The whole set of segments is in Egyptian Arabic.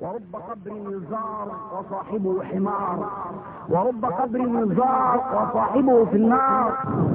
ورب قبر يزار وصاحبه حمار ورب قبر يزار وصاحبه في النار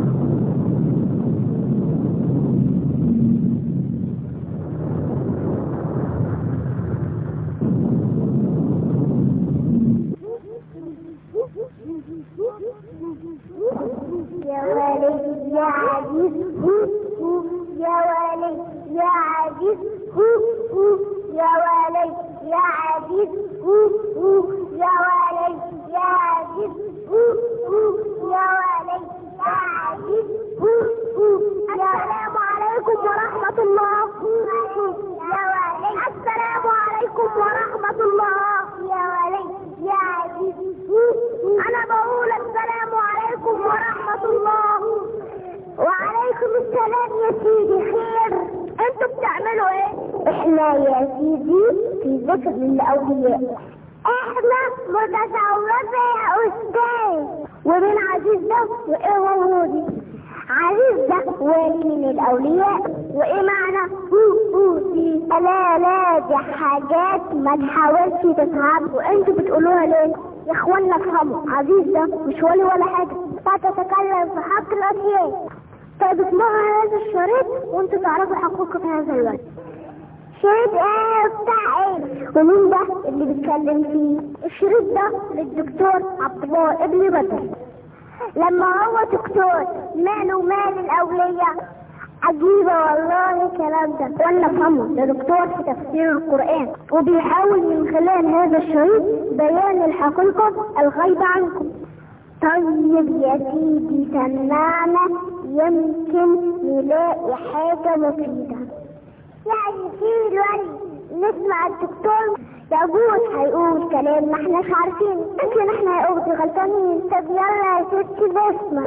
يا ولي يا عزيز يا ولي يا عزيز يا ولي يا عزيز يا ولي يا عزيز يا ولي يا عزيز السلام عليكم ورحمة الله يا ولي السلام عليكم ورحمة الله يا ولي يا عزيز أنا بقول السلام عليكم ورحمة الله وعليكم السلام يا سيدي خير انتوا بتعملوا ايه احنا يا سيدي في ذكر للاولياء احنا متصورات يا استاذ ومن عزيز ده وايه هو دي عزيز ده ولي من الاولياء وايه معنى هو هو دي لا لا دي حاجات ما تحاولش تفهم وانتوا بتقولوها ليه يا اخوانا افهموا عزيز ده مش ولي ولا حاجه فتتكلم في حق الاشياء طيب اسمعوا هذا الشريط وانتوا تعرفوا حقوقكم في هذا الوقت شريط ايه بتاع ايه ومين ده اللي بيتكلم فيه الشريط ده للدكتور عبد الله ابن بدر لما هو دكتور ماله مال الاولياء عجيبة والله الكلام ده وانا افهمه ده دكتور في تفسير القرآن وبيحاول من خلال هذا الشريط بيان الحقيقة الغايبة عنكم طيب يا سيدي سمعنا يمكن نلاقي حاجة مفيدة يعني في الولي نسمع الدكتور يجوز هيقول كلام ما احناش عارفين لكن احنا يا اختي غلطانين طب يلا يا ستي بسمة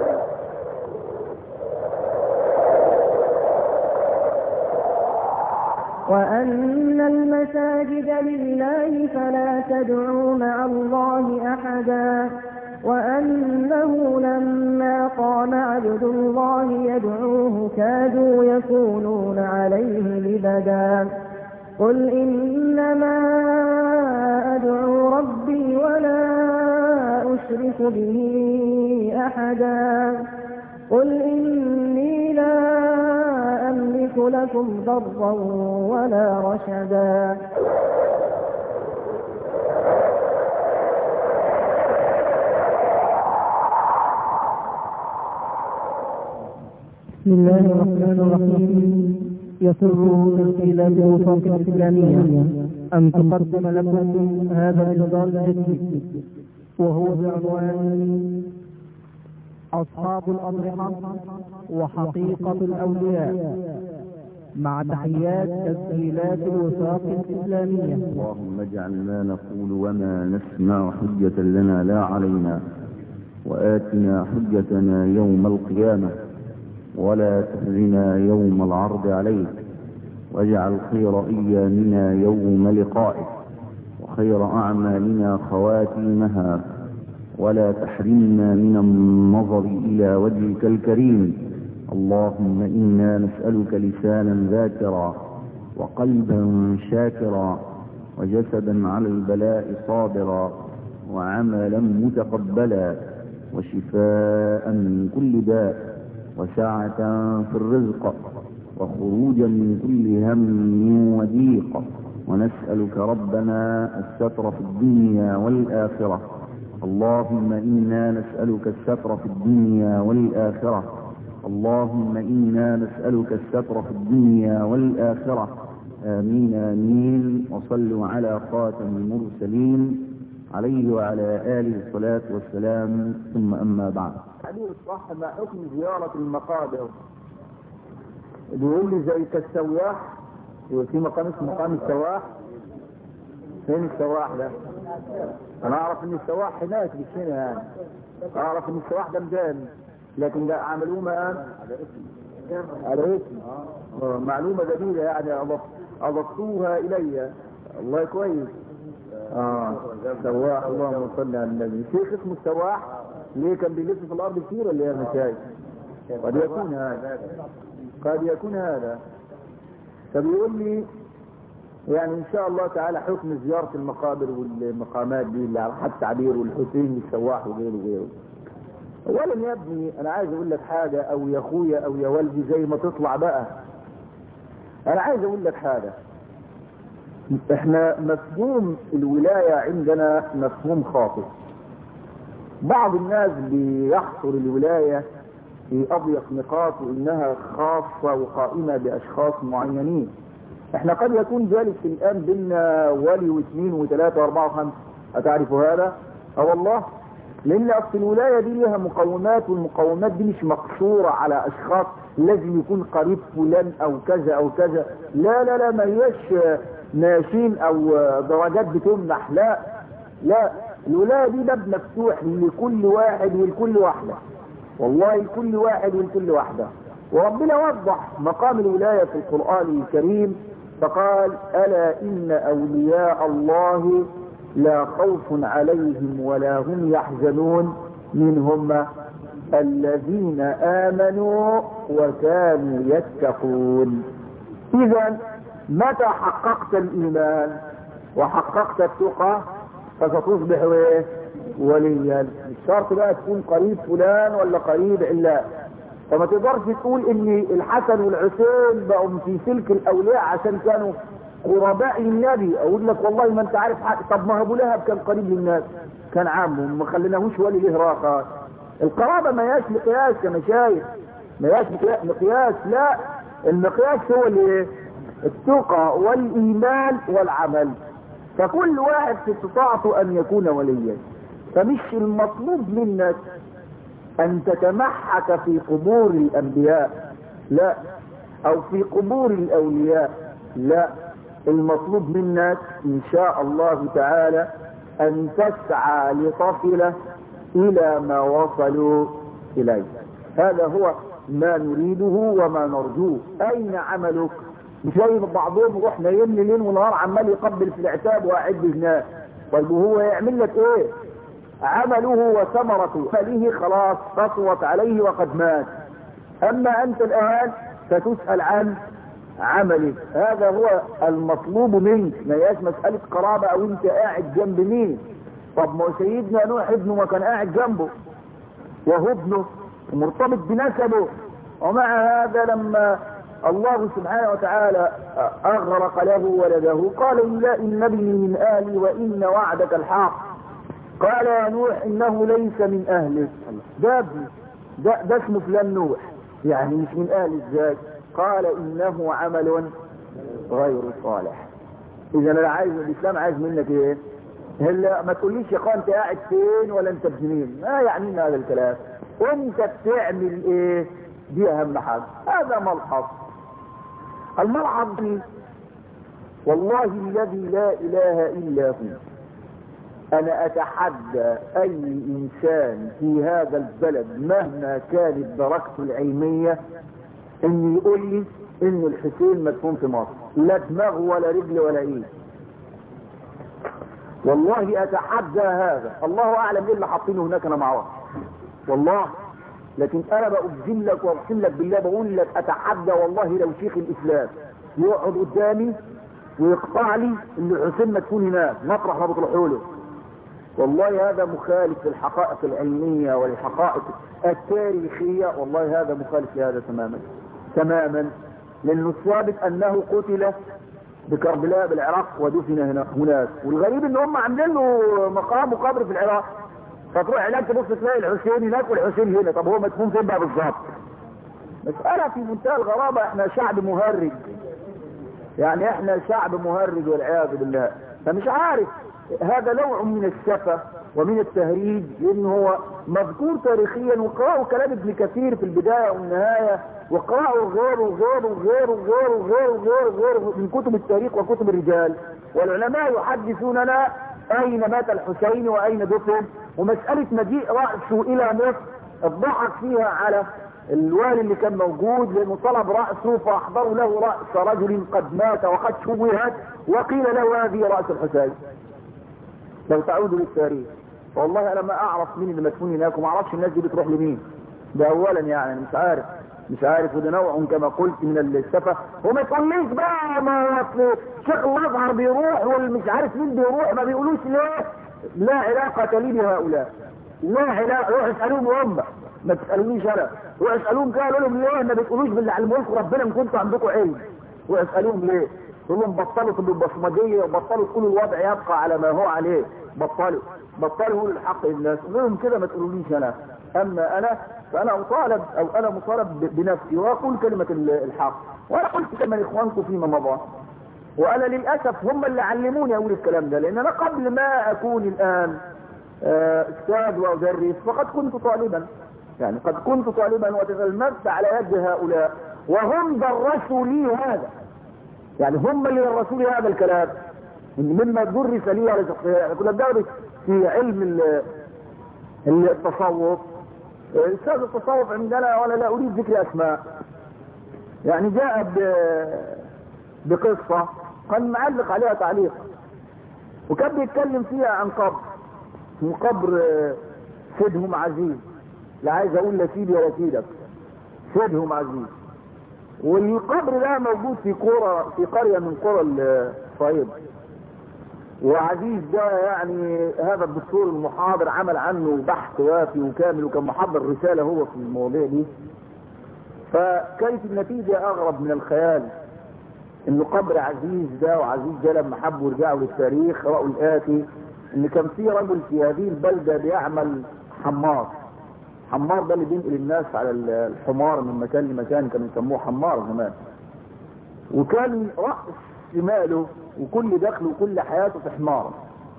وأن المساجد لله فلا تدعوا مع الله أحدا وأنه لما قام عبد الله يدعوه كادوا يكونون عليه لبدا قل إنما أدعو ربي ولا أشرك به أحدا قل إني لا أملك لكم ضرا ولا رشدا بسم الله الرحمن الرحيم يسر تسجيلات الوفاق الإسلامية أن تقدم لكم هذا النضال الجديد وهو بعنوان أصحاب الأضرحة وحقيقة الأولياء مع تحيات تسجيلات الوثاق الإسلامية اللهم اجعل ما نقول وما نسمع حجة لنا لا علينا وآتنا حجتنا يوم القيامة ولا تخزنا يوم العرض عليك واجعل خير أيامنا يوم لقائك وخير أعمالنا خواتيمها ولا تحرمنا من النظر إلى وجهك الكريم اللهم إنا نسألك لسانا ذاكرا وقلبا شاكرا وجسدا على البلاء صابرا وعملا متقبلا وشفاء من كل داء وسعة في الرزق وخروجا من كل هم وضيق ونسألك ربنا الستر في الدنيا والآخرة اللهم إنا نسألك الستر في الدنيا والآخرة اللهم إنا نسألك الستر في الدنيا والآخرة آمين آمين وصلوا على خاتم المرسلين عليه وعلى آله الصلاة والسلام ثم أما بعد حديث صح ما حكم زيارة المقابر بيقول لي زي كالسواح يقول في مقام اسمه مقام السواح فين السواح ده؟ انا اعرف ان السواح هناك مش هنا يعني اعرف ان السواح ده مجال لكن ده عملوه الان على اسم آه، معلومة جديدة يعني أضف- اضفتوها الي الله كويس اه سواح اللهم صل على النبي شيخ اسمه السواح ليه كان بيلف في الارض كتير ولا ايه يا مشايخ قد يكون هذا قد يكون هذا طب يقول لي يعني ان شاء الله تعالى حكم زيارة المقابر والمقامات دي اللي على حد تعبير والحسين السواح وغيره وغيره اولا يا ابني انا عايز اقول لك حاجة او يا اخويا او يا والدي زي ما تطلع بقى انا عايز اقول لك حاجة احنا مفهوم الولاية عندنا مفهوم خاطئ بعض الناس بيحصر الولاية في اضيق نقاط وانها خاصة وقائمة باشخاص معينين احنا قد يكون جالس الان بينا ولي واثنين وثلاثة واربعة وخمسة اتعرف هذا اه والله لان اصل الولاية دي لها مقومات والمقومات دي مش مقصورة على اشخاص لازم يكون قريب فلان او كذا او كذا لا لا لا ما هيش ناشين او درجات بتمنح لا لا الولاية دي باب مفتوح لكل واحد ولكل واحدة والله لكل واحد ولكل واحدة وربنا وضح مقام الولاية في القرآن الكريم فقال ألا إن أولياء الله لا خوف عليهم ولا هم يحزنون منهم الذين آمنوا وكانوا يتقون إذا متى حققت الإيمان وحققت التقى فستصبح ايه وليا مش شرط بقى تكون قريب فلان ولا قريب علان فما تقدرش تقول ان الحسن والحسين بقوا في سلك الاولياء عشان كانوا قرباء للنبي اقول لك والله ما انت عارف حق طب ما ابو لهب كان قريب للناس كان عامه ما خليناهوش ولي له راقه القرابه ما هياش مقياس كمشايخ ما هياش مقياس لا المقياس هو الايه التقى والايمان والعمل فكل واحد في استطاعته ان يكون وليا فمش المطلوب منك ان تتمحك في قبور الانبياء لا او في قبور الاولياء لا المطلوب منك ان شاء الله تعالى ان تسعى لتصل الى ما وصلوا اليه هذا هو ما نريده وما نرجوه اين عملك مش زي بعضهم يروح نايم لي ليل ونهار عمال يقبل في العتاب وقاعد هناك طيب وهو يعمل لك ايه عمله وثمرته فليه خلاص سطوت عليه وقد مات اما انت الان فتسأل عن عملك هذا هو المطلوب منك ما هياش مسألة قرابة او انت قاعد جنب مين طب ما سيدنا نوح ابنه ما كان قاعد جنبه وهو ابنه مرتبط بنسبه ومع هذا لما الله سبحانه وتعالى اغرق له ولده قال لا ان ابني من اهلي وان وعدك الحق قال يا نوح انه ليس من اهلك ده ابني ده, ده اسمه فلان نوح يعني مش من اهل ازاي قال انه عمل غير صالح اذا انا عايز الاسلام عايز منك ايه هلا ما تقوليش يا اخوان انت قاعد فين ولا انت بجنين ما يعني هذا الكلام انت بتعمل ايه دي اهم حاجه هذا ملحظ الملحظ دي والله الذي لا اله الا هو انا اتحدى اي انسان في هذا البلد مهما كانت درجته العلمية ان يقول لي ان الحسين مدفون في مصر لا دماغ ولا رجل ولا ايد والله اتحدى هذا الله اعلم ايه اللي حاطينه هناك انا معاه والله لكن انا بأجزم لك واقسم لك بالله بقول لك اتحدى والله لو شيخ الاسلام يقعد قدامي ويقطع لي ان الحسين مدفون هناك مطرح ما بتروحوا له والله هذا مخالف للحقائق العلمية والحقائق التاريخية والله هذا مخالف لهذا تماما تماما لانه الثابت انه قتل بكربلاء بالعراق ودفن هنا هناك والغريب ان هم عاملين له مقام وقبر في العراق فتروح هناك تبص تلاقي الحسين هناك والحسين هنا طب هو مدفون فين بقى بالظبط مسألة في منتهى الغرابة احنا شعب مهرج يعني احنا شعب مهرج والعياذ بالله فمش عارف هذا نوع من السفة ومن التهريج لان هو مذكور تاريخيا وقرأوا كلام ابن كثير في البداية والنهاية وقرأوا غيره وغيره وغيره وغيره وغيره وغيره وغيره من كتب التاريخ وكتب الرجال والعلماء يحدثوننا اين مات الحسين واين دفن ومسألة مجيء رأسه الى مصر الضحك فيها على الوالي اللي كان موجود لانه طلب رأسه فاحضروا له رأس رجل قد مات وقد شوهت وقيل له هذه رأس الحسين لو تعودوا للتاريخ والله انا ما اعرف مين اللي مدفون هناك وما اعرفش الناس دي بتروح لمين ده اولا يعني انا مش عارف مش عارف وده نوع كما قلت من السفه وما تقوليش بقى ما اصل شيخ الازهر بيروح والمش عارف مين بيروح ما بيقولوش ليه لا علاقه لي بهؤلاء لا علاقه روح اسالوهم هم ما تسالونيش انا روح اسالوهم كده قالوا لهم ليه ما بتقولوش باللي علموا لكم ربنا ان كنتوا عندكم علم واسالوهم ليه تقول لهم بطلوا تبقوا البصمجيه وبطلوا تقولوا الوضع يبقى على ما هو عليه بطلوا بطلوا يقولوا الحق للناس قول لهم كده ما تقولوليش انا اما انا فانا اطالب او انا مطالب بنفسي واقول كلمه الحق وانا قلت كما لاخوانكم فيما مضى وانا للاسف هم اللي علموني اقول الكلام ده لان انا قبل ما اكون الان استاذ وادرس فقد كنت طالبا يعني قد كنت طالبا وتغلمت على يد هؤلاء وهم درسوا لي هذا يعني هم اللي درسوا لي هذا الكلام مما درس لي على يعني كنا بندرس في علم التصوف استاذ التصوف عندنا وانا لا اريد ذكر اسماء يعني جاء بقصة كان معلق عليها تعليق وكان بيتكلم فيها عن قبر اسمه قبر سيدهم عزيز لا عايز اقول لا سيدي ولا سيدك سيدهم عزيز والقبر ده موجود في قرى في قرية من قرى الصعيد وعزيز ده يعني هذا الدكتور المحاضر عمل عنه بحث وافي وكامل وكان محضر رسالة هو في المواضيع دي فكانت النتيجة اغرب من الخيال انه قبر عزيز ده وعزيز ده لما حبوا يرجعوا للتاريخ رأوا الآتي ان كان في رجل في هذه البلدة بيعمل حمار حمار ده اللي بينقل الناس على الحمار من مكان لمكان كانوا يسموه حمار زمان وكان رأس ماله وكل دخله وكل حياته في حمار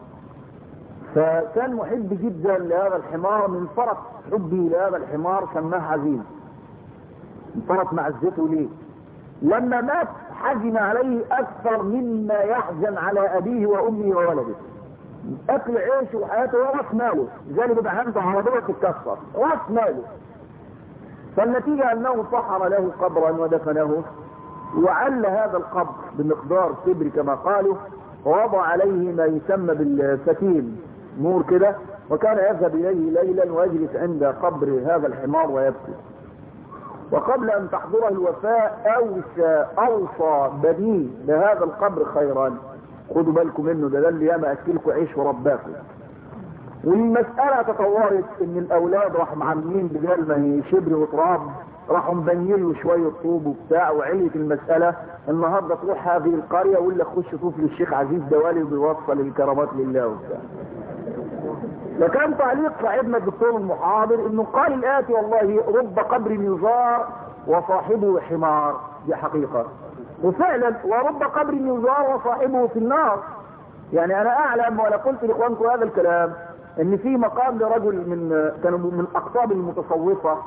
فكان محب جدا لهذا الحمار من فرط حبي لهذا الحمار سماه عزيز من فرط معزته ليه لما مات حزن عليه اكثر مما يحزن على ابيه وامه وولده اكل عيشه وحياته راس ماله زي بيبقى عنده عربيه تتكسر راس ماله فالنتيجه انه صحر له قبرا ودفنه وعل هذا القبر بمقدار كبر كما قالوا ووضع عليه ما يسمى بالفتيل نور كده وكان يذهب اليه ليلا ويجلس عند قبر هذا الحمار ويبكي وقبل ان تحضره الوفاة اوصى اوصى بنيه بهذا القبر خيرا خدوا بالكم منه ده ده اللي ياما اكلكم عيش ورباكم والمسألة تطورت ان الاولاد راحوا معاملين بدل ما هي شبر وتراب راحوا مبنيين له شوية طوب وبتاع وعلية المسألة النهاردة تروح هذه القرية ولا خش شوف للشيخ عزيز دوالي وبيوصل الكرامات لله وبتاع فكان تعليق صاحبنا الدكتور المحاضر انه قال الاتي والله رب قبر يزار وصاحبه حمار دي حقيقة وفعلا ورب قبر يزار وصاحبه في النار يعني انا اعلم ولا قلت لاخوانكم هذا الكلام ان في مقام لرجل من كانوا من اقطاب المتصوفة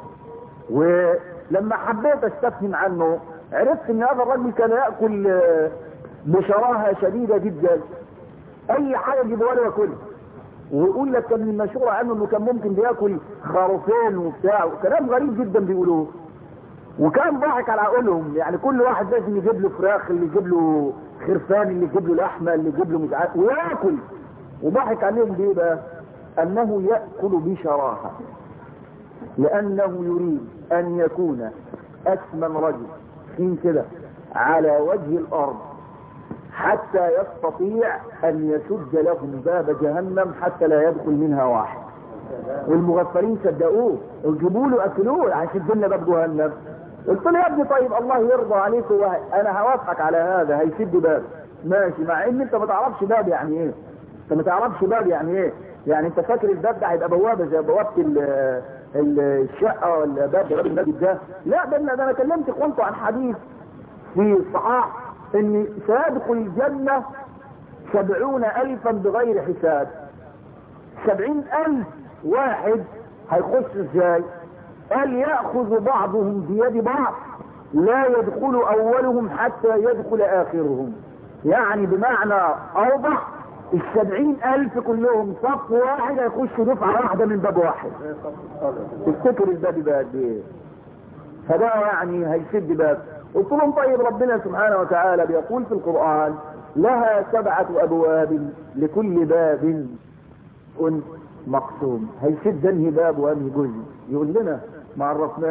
ولما حبيت استفهم عنه عرفت ان هذا الرجل كان يأكل بشراهة شديدة جدا اي حاجة يجيبوها له ياكلها ويقول لك كان المشهور عنه انه كان ممكن بياكل خروفين وبتاع وكلام غريب جدا بيقولوه وكان ضاحك على عقولهم يعني كل واحد لازم يجيب له فراخ اللي يجيب له خرفان اللي يجيب له لحمه اللي يجيب له مش عارف وياكل وضحك عليهم بايه بقى؟ انه ياكل بشراهه لانه يريد ان يكون اسمن رجل فين كده على وجه الارض حتى يستطيع ان يسد لهم باب جهنم حتى لا يدخل منها واحد والمغفلين صدقوه وجيبوا له اكلوه عشان لنا باب جهنم قلت له يا ابني طيب الله يرضى عليك انا هوافقك على هذا هيسد باب ماشي مع ان انت ما تعرفش باب يعني ايه انت ما تعرفش باب يعني ايه يعني انت فاكر الباب ده هيبقى بوابه زي بوابه الشقه ولا باب باب المسجد ده لا ده انا ده انا كلمت اخوانكم عن حديث في الصحاح ان سيدخل الجنة سبعون الفا بغير حساب سبعين الف واحد هيخش ازاي قال يأخذ بعضهم بيد بعض لا يدخل اولهم حتى يدخل اخرهم يعني بمعنى اوضح السبعين الف كلهم صف واحد هيخشوا دفعة واحدة من باب واحد تفتكر الباب بقى قد ايه فده يعني هيسد باب قلت لهم طيب ربنا سبحانه وتعالى بيقول في القرآن لها سبعة أبواب لكل باب مقسوم هيسد انهي باب وانهي جزء يقول لنا ما عرفناه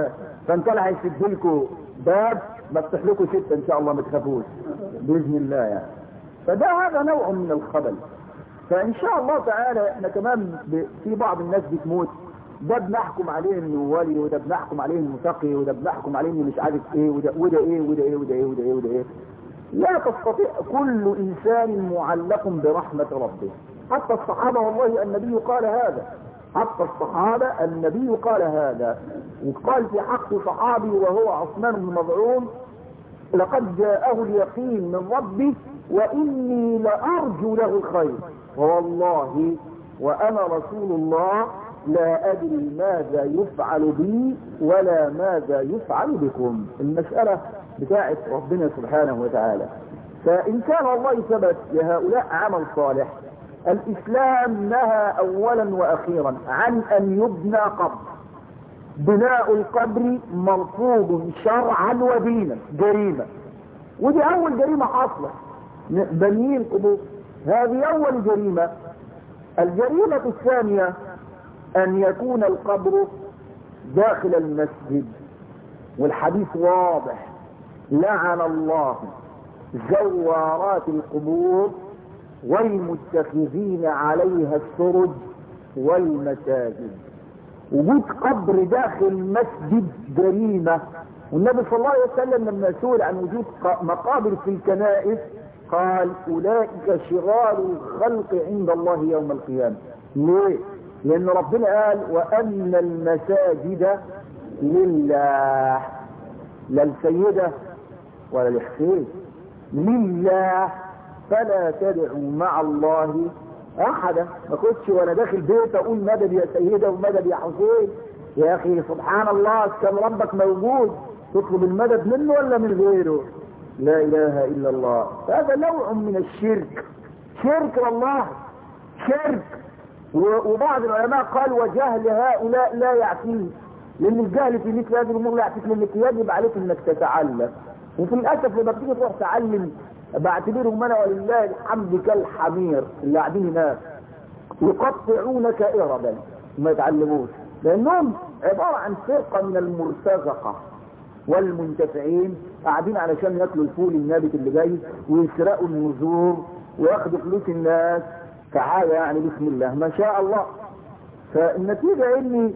فانت لا هيسد لكم باب بفتح لكم ستة ان شاء الله ما تخافوش باذن الله يعني فده هذا نوع من الخبل فان شاء الله تعالى احنا كمان ب... في بعض الناس بتموت ده بنحكم عليه انه ولي وده بنحكم عليه انه تقي وده بنحكم عليه انه مش عارف ايه وده وده ايه وده ايه وده ايه وده ايه وده ايه لا تستطيع كل انسان معلق برحمة ربه حتى الصحابة والله النبي قال هذا حتى الصحابة النبي قال هذا وقال في حق صحابي وهو عثمان بن مظعون لقد جاءه اليقين من ربي وإني لأرجو له الخير والله وأنا رسول الله لا أدري ماذا يفعل بي ولا ماذا يفعل بكم المسألة بتاعت ربنا سبحانه وتعالى فإن كان الله ثبت لهؤلاء عمل صالح الإسلام نهى أولا وأخيرا عن أن يبنى قبر بناء القبر مرفوض شرعا ودينا جريمة ودي أول جريمة حاصلة بنيين قبور هذه أول جريمة الجريمة الثانية أن يكون القبر داخل المسجد والحديث واضح لعن الله زوارات القبور والمتخذين عليها السرج والمساجد وجود قبر داخل المسجد جريمة والنبي صلى الله عليه وسلم لما سئل عن وجود مقابر في الكنائس قال أولئك شرار الخلق عند الله يوم القيامة ليه؟ لأن ربنا قال وأن المساجد لله لا السيدة ولا الحسين لله فلا تدعوا مع الله احدا ما كنتش وانا داخل بيت اقول مدد يا سيدة ومدد يا حسين يا اخي سبحان الله كان ربك موجود تطلب المدد منه ولا من غيره لا اله الا الله هذا نوع من الشرك شرك والله شرك وبعض العلماء قال وجهل هؤلاء لا يعفيه لان الجهل في مثل هذه الامور لا يعفيك لانك يجب عليك انك تتعلم وفي الاسف لما بتيجي تروح تعلم بعتبرهم انا ولله الحمد كالحمير اللي قاعدين هناك يقطعونك اربا ما يتعلموش لانهم عباره عن فرقه من المرتزقه والمنتفعين قاعدين علشان ياكلوا الفول النابت اللي جاي ويسرقوا النذور وياخدوا فلوس الناس كحاجه يعني بسم الله ما شاء الله فالنتيجه ان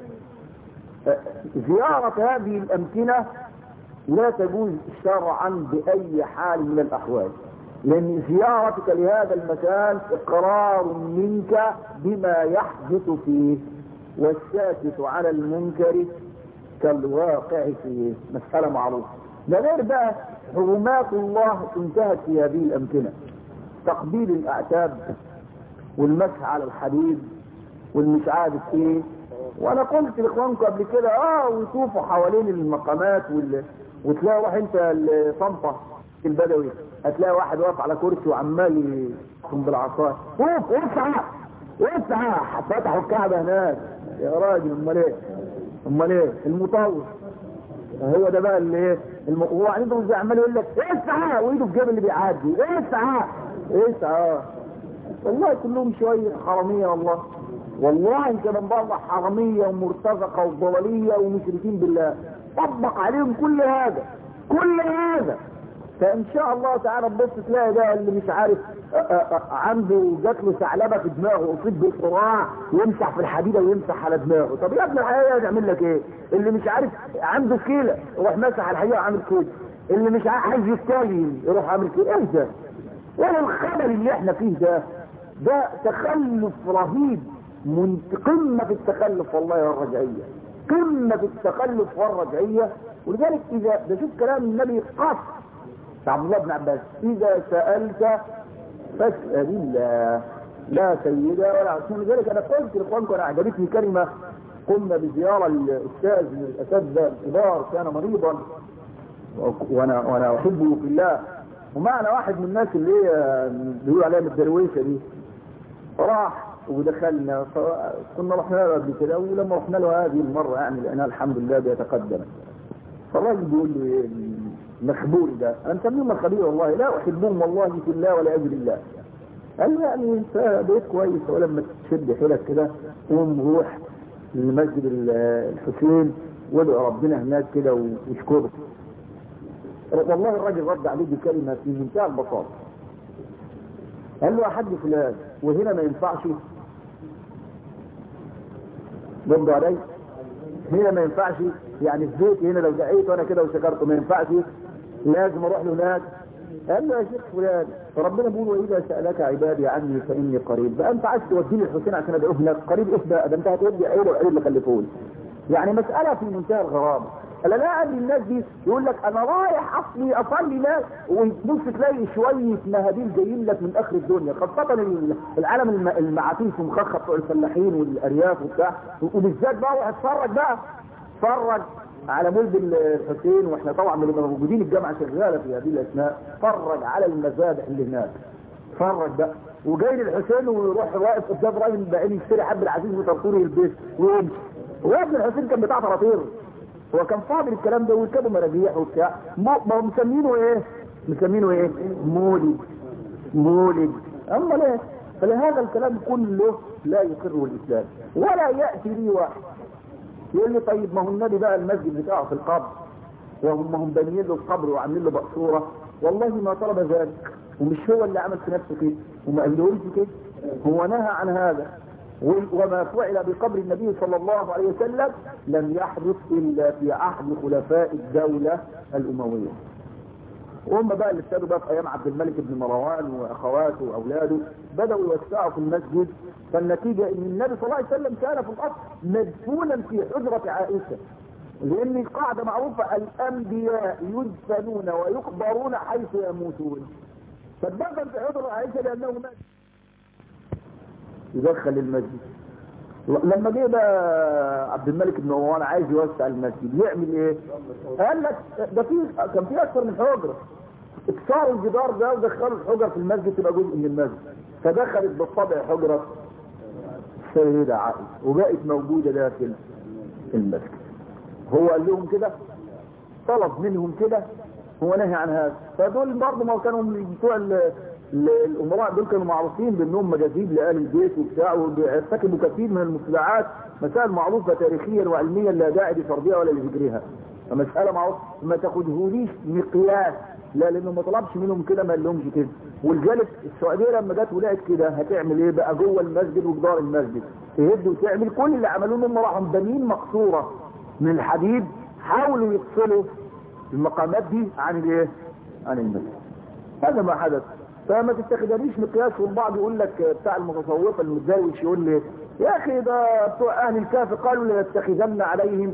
زياره هذه الامكنه لا تجوز شرعا بأي حال من الأحوال لأن زيارتك لهذا المكان إقرار منك بما يحدث فيه والساكت على المنكر كالواقع فيه مسألة معروفة ده غير بقى حرمات الله انتهت في هذه الأمكنة تقبيل الأعتاب والمسح على الحديد والمش عارف ايه وانا قلت لاخوانكم قبل كده اه ويطوفوا حوالين المقامات وال... وتلاقي واحد انت الصنطة البدوي هتلاقي واحد واقف على كرسي وعمال يقوم بالعصايه اوف اسعى اسعى فتحوا الكعبه هناك يا راجل امال ايه امال ايه المطوف هو ده بقى اللي ايه الم... هو عندهم زي عمال يقول لك اسعى وايده في جيب اللي بيعدي اسعى اسعى والله كلهم شويه حراميه والله والله كمان بره حراميه ومرتزقه وضلاليه ومشركين بالله طبق عليهم كل هذا كل هذا فان شاء الله تعالى تبص تلاقي ده اللي مش عارف عنده جات له ثعلبه في دماغه اصيب بالصراع يمسح في الحديده ويمسح على دماغه طب يا ابن الحقيقه يعمل لك ايه اللي مش عارف عنده كيله يروح مسح على الحقيقه عامل كده اللي مش عايز يستاهل يروح عامل كده ايه ده ايه الخبر اللي احنا فيه ده ده تخلف رهيب من قمه في التخلف والله والرجعيه قمة في التخلف والرجعية ولذلك إذا ده شوف كلام النبي قص عبد الله بن عباس إذا سألت فاسأل الله لا سيدة ولا عشان لذلك أنا قلت لإخوانكم أنا عجبتني كلمة قمنا بزيارة الأستاذ من الأساتذة الكبار كان مريضا وأنا وأنا أحبه في الله ومعنا واحد من الناس اللي هي بيقولوا عليها من الدرويشة دي راح ودخلنا كنا رحنا له قبل كده ولما رحنا له هذه المرة يعني لأنها الحمد لله بيتقدم فالراجل بيقول لي مخبول ده أنا مسميه مخبول والله لا أحبهم والله في الله ولا أجل الله قال لي يعني انت بقيت كويس ولما تشد حيلك كده قوم روح لمسجد الحسين وادعوا ربنا هناك كده واشكره والله الراجل رد عليه بكلمة في منتهى البساطة قال له يا حاج فلان وهنا ما ينفعش رد علي هنا ما ينفعش يعني في بيتي هنا لو دعيت وانا كده وشكرته ما ينفعش لازم اروح له هناك قال له يا شيخ فلان فربنا بيقول واذا سالك عبادي عني فاني قريب بقى انت عايز توديني الحسين عشان ادعوه لك قريب ايه بقى ده انت هتودي عيله وعيله اللي خلفوني يعني مساله في منتهى الغرابه انا لا ادري الناس دي يقول لك انا رايح اصلي اصلي لا وتبص تلاقي شويه مهابيل جايين لك من اخر الدنيا خاصه العالم الم- المعاتيف ومخخط بتوع الفلاحين والارياف وبتاع وبالذات بقى روح اتفرج بقى اتفرج على مولد الحسين واحنا طبعا بنبقى موجودين الجامعه شغاله في هذه الاثناء اتفرج على المذابح اللي هناك اتفرج بقى وجاي للحسين ويروح واقف قدام راجل بعين يشتري حب العزيز وترطوري البيت ويمشي وابن الحسين كان بتاع طراطير هو كان فاضل الكلام ده ويركبوا مراجيح وبتاع مو- ما هو مسمينه ايه مسمينه ايه مولد مولد اما ليه فلهذا الكلام كله لا يقره الاسلام ولا ياتي لي واحد يقول لي طيب ما هو النبي بقى المسجد بتاعه في القبر وهم هم بانيين له القبر وعاملين له مقصوره والله ما طلب ذلك ومش هو اللي عمل في نفسه كده وما قالهمش كده هو نهى عن هذا و- وما فعل بقبر النبي صلى الله عليه وسلم لم يحدث الا في عهد خلفاء الدوله الامويه وهم بقى اللي ابتدوا بقى في ايام عبد الملك بن مروان واخواته واولاده بداوا يوسعوا في المسجد فالنتيجه ان النبي صلى الله عليه وسلم كان في الاصل مدفونا في حجره عائشه لان القاعده معروفه الانبياء يدفنون ويقبرون حيث يموتون فالدفن في حجره عائشه لانه مات يدخل المسجد لما جه بقى عبد الملك بن مروان عايز يوسع المسجد يعمل ايه؟ قال لك ده في كان في اكثر من حجره اكسروا الجدار ده ودخلوا الحجر في المسجد تبقى جزء من المسجد فدخلت بالطبع حجره السيده عائشه وبقت موجوده داخل المسجد هو قال لهم كده طلب منهم كده هو نهي عن هذا فدول برضه ما كانوا من بتوع ال- ال- الامراء دول كانوا معروفين بانهم مجاذيب لاهل البيت وبتاع وبيرتكبوا كثير من المخلعات مسائل معروفه تاريخيا وعلميا لا داعي لفرضها ولا لذكرها مسألة معروفة ما تاخدهوليش مقياس لا لانه ما طلبش منهم كده ما لهمش كده ولذلك السعوديه لما جت ولقت كده هتعمل ايه بقى جوه المسجد وجدار المسجد تهد وتعمل كل اللي عملوه انهم راحوا بانيين مقصوره من الحديد حاولوا يفصلوا المقامات دي عن الايه؟ عن المسجد هذا ما حدث فما تتخذنيش مقياس والبعض يقول لك بتاع المتصوفه المتزوج يقول لي يا اخي ده بتوع اهل الكهف قالوا لنتخذن عليهم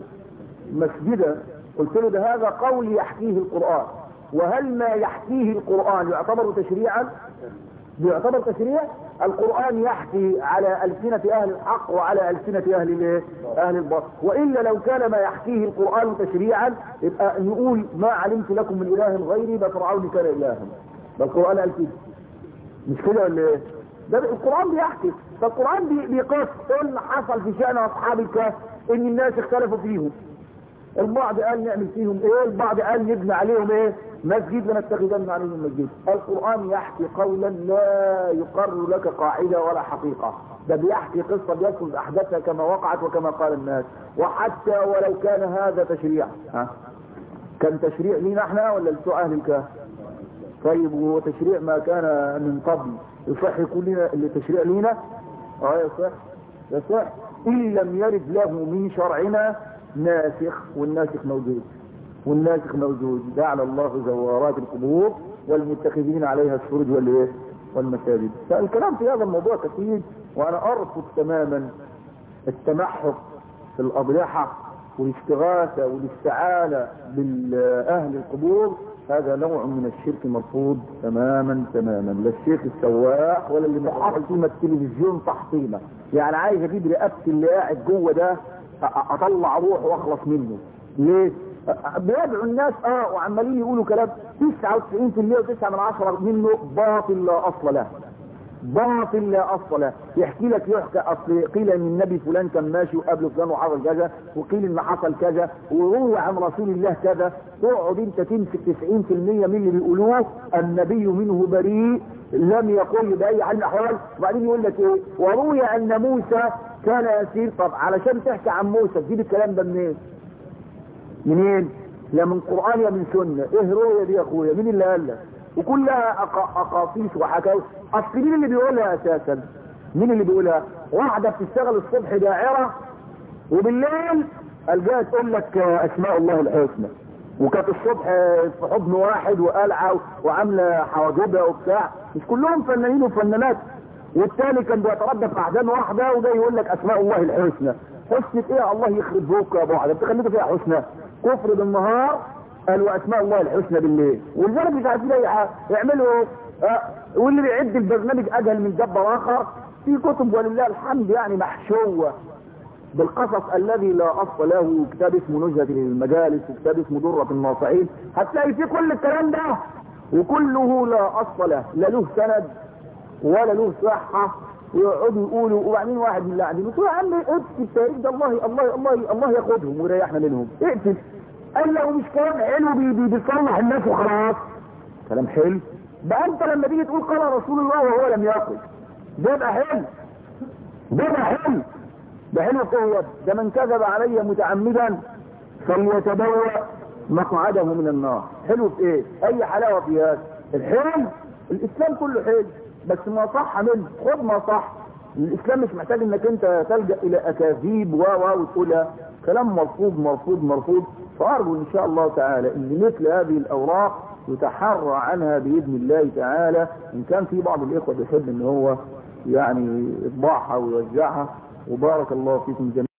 مسجدا قلت له ده هذا قول يحكيه القرآن وهل ما يحكيه القرآن يعتبر تشريعا يعتبر تشريع القرآن يحكي على ألسنة أهل الحق وعلى ألسنة أهل الايه؟ أهل الباطل وإلا لو كان ما يحكيه القرآن تشريعا يبقى نقول ما علمت لكم من إله غيري ده فرعون كان إلها ده القرآن قال كده مش كده ولا ايه؟ ده القرآن بيحكي فالقرآن بي- بيقص ان حصل في شأن أصحاب الكهف ان الناس اختلفوا فيهم البعض قال نعمل فيهم ايه البعض قال نبني عليهم ايه مسجد لنتخذن عليهم مسجد القرآن يحكي قولا لا يقر لك قاعدة ولا حقيقة ده بيحكي قصة بيذكر احداثها كما وقعت وكما قال الناس وحتى ولو كان هذا تشريع ها كان تشريع لينا احنا ولا لبتوع اهل الكهف طيب وهو تشريع ما كان من قبل يصح يكون لنا اللي تشريع لينا اه يصح يصح ان لم يرد له من شرعنا ناسخ والناسخ موجود والناسخ موجود جعل الله زوارات القبور والمتخذين عليها السرج والايه والمساجد فالكلام في هذا الموضوع كثير وانا ارفض تماما التمحق في الاضرحه والاستغاثه والاستعانه باهل القبور هذا نوع من الشرك مرفوض تماما تماما لا الشيخ السواح ولا اللي محط قيمه التلفزيون تحطيمه يعني عايز اجيب رقبتي اللي قاعد جوه ده أ- أ- اطلع روح واخلص منه ليه؟ أ- بيدعوا الناس اه وعمالين يقولوا كلام 99% و9 من عشرة منه باطل لا اصل له باطل لا اصل له يحكي لك يحكى اصل قيل ان النبي فلان كان ماشي وقبل فلان وحصل كذا وقيل ان حصل كذا وروي عن رسول الله كذا تقعد انت تمسك 90% من اللي بيقولوه النبي منه بريء لم يقل باي حال من الاحوال وبعدين يقول لك ايه وروي ان موسى كان يسير طب علشان تحكي عن موسى تجيب الكلام ده منين؟ منين لا من قرآن يا من سنة ايه رؤية دي يا اخويا مين اللي قال لك وكلها أق- اقاصيص وحكاوي اصل مين اللي بيقولها اساسا مين اللي بيقولها واحدة بتشتغل الصبح داعرة وبالليل الجاها تقول لك آه، اسماء الله الحسنى وكانت الصبح آه، في حضن واحد وقلعه وعامله حواجبها وبتاع مش كلهم فنانين وفنانات والتاني كان بيتردد في احزان واحده وده يقول لك اسماء الله الحسنى حسنى ايه الله يخرب بوك يا ابو عدد تخليته فيها حسنى كفر بالنهار قال واسماء الله الحسنى بالليل ولذلك مش عارفين اي حاجه يعملوا آه، واللي بيعد البرنامج اجل من جبر اخر في كتب ولله الحمد يعني محشوه بالقصص الذي لا اصل له كتاب اسمه نزهة المجالس وكتاب اسمه درة الناصحين هتلاقي فيه كل الكلام ده وكله لا اصل له لا له سند ولا له صحة ويقعدوا يقولوا وبعدين واحد من اللي قاعدين يقول يا عم اكتب التاريخ ده الله الله الله الله ياخدهم ويريحنا منهم اكتب قال له مش كلام حلو بي- بي- بيصلح الناس وخلاص كلام حلو بقى انت لما تيجي تقول قال رسول الله وهو لم يقل ده يبقى حلو ده يبقى حلو ده حلو قوة ده من كذب علي متعمدا فليتبوأ مقعده من النار حلو في ايه اي حلاوة في هذا الحلم الاسلام كله حلو بس ما صح منه خد ما صح الاسلام مش محتاج انك انت تلجأ الى اكاذيب و و وتقولها كلام مرفوض مرفوض مرفوض فارجو ان شاء الله تعالى ان مثل هذه الاوراق يتحرى عنها باذن الله تعالى ان كان في بعض الاخوه بيحب ان هو يعني يطبعها ويوزعها وبارك الله فيكم جميعا